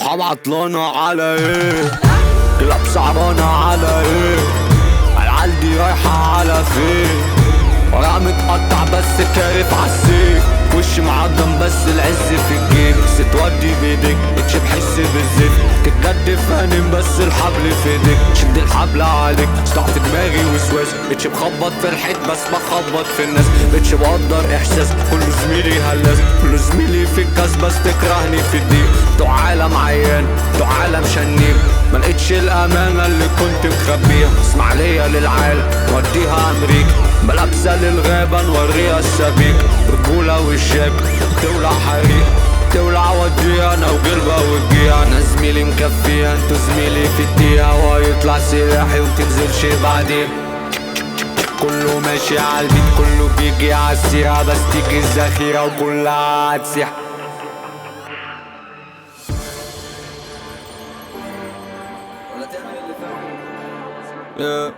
صحاب عطلانة على ايه كلاب صعبانة على ايه العيال دي رايحة على فين ورا متقطع بس كارف عالسيف وش معضم بس العز في الجيب ستودي بايدك اتش بحس بالزفت تتكتف هانم بس الحبل في ايدك شد الحبل عليك ضعف دماغي وسواس اتش بخبط في الحيط بس بخبط في الناس اتش بقدر احساس كل زميلي هلاس كل زميلي في الكاس بس تكرهني في الضيق تو عالم عيان تو عالم شنيب ما لقيتش الامانه اللي كنت مخبيها اسماعيليه للعالم وديها امريكا ملابسه للغابه نوريها السبيك رجوله والشاب تولع حريق تولع وديها انا وقلبها وجيها انا زميلي مكفيها انتو زميلي في الدقيقه ويطلع سلاحي ومتنزلش بعدين كله ماشي عالبيت كله بيجي عالسيرة بس تيجي الذخيرة وكلها هتسيح Yeah.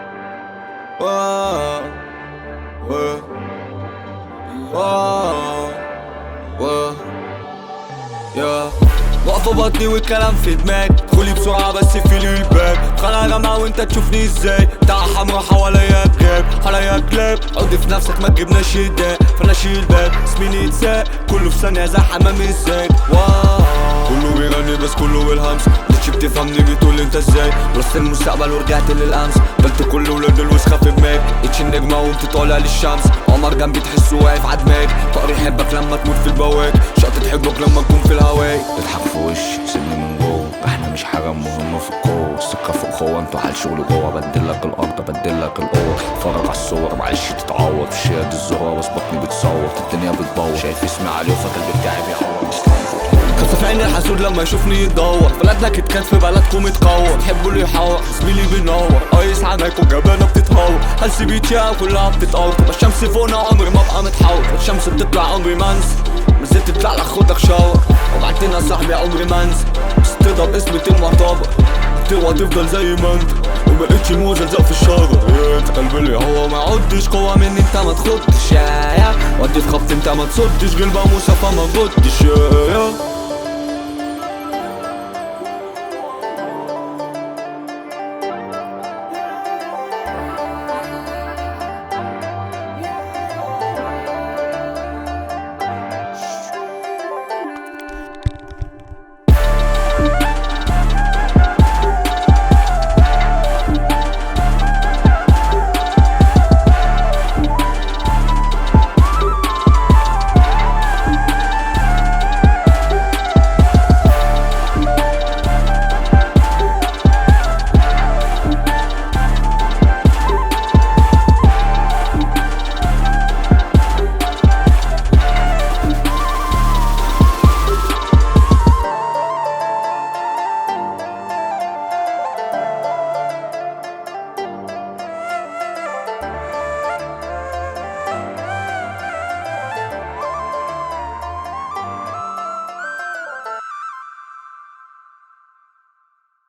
Whoa. Whoa. Whoa. Whoa. Yeah. واقفة بطني والكلام في دماغي ادخلي بسرعة بس فيلي الباب خلع جامعة وانت تشوفني ازاي بتاع حمرا حواليا كلاب حواليا كلاب عد في نفسك ما تجيبناش يداك فانا اشيل باب اسمي يتساق كله في ثانية زي حمام الزاج واو كله بيغني بس كله بالهمس مش بتفهمني بتقول انت ازاي بص المستقبل ورجعت للامس بلت كل ولاد الوسخة في دماغي اتش النجمة وانت طالع للشمس قمر جنبي تحسه واقف عدماغي طاري يحبك لما تموت في البواك شقطة حبك لما تكون في الهواي اضحك في وشي سيبني من جوه احنا مش حاجة مهمة في القوة السكة فوق قوة انتوا حال شغل جوه بدلك الارض بدلك القوة اتفرج على الصور معلش تتعوض في شهاد الزهرة بس بطني بتصوت الدنيا بتبوظ شايف اسمي عليه وفاكر بتاعي بيعوض خاصة في عين الحسود لما يشوفني يتدور بلدنا كيت كات في بلدكم يتقور تحبوا اللي يحور زميلي بينور قايس عنك وجبانة بتتهور هلسي بيتيا كلها بتتقور تبقى الشمس فوقنا عمري ما ابقى متحور الشمس بتطلع عمري ما انسى نزلت تطلع لك خدك شاور وبعدين صاحبي عمري ما انسى بس تضرب اسمي المعتبر تقوى تفضل زي ما انت ومبقتش موزة زق في الشجر يا انت قلبي اللي هو ما عدتش قوة مني انت ما تخدش يا يا ودي في خبط انت ما تصدش قلبها موسى فما جدش يا يا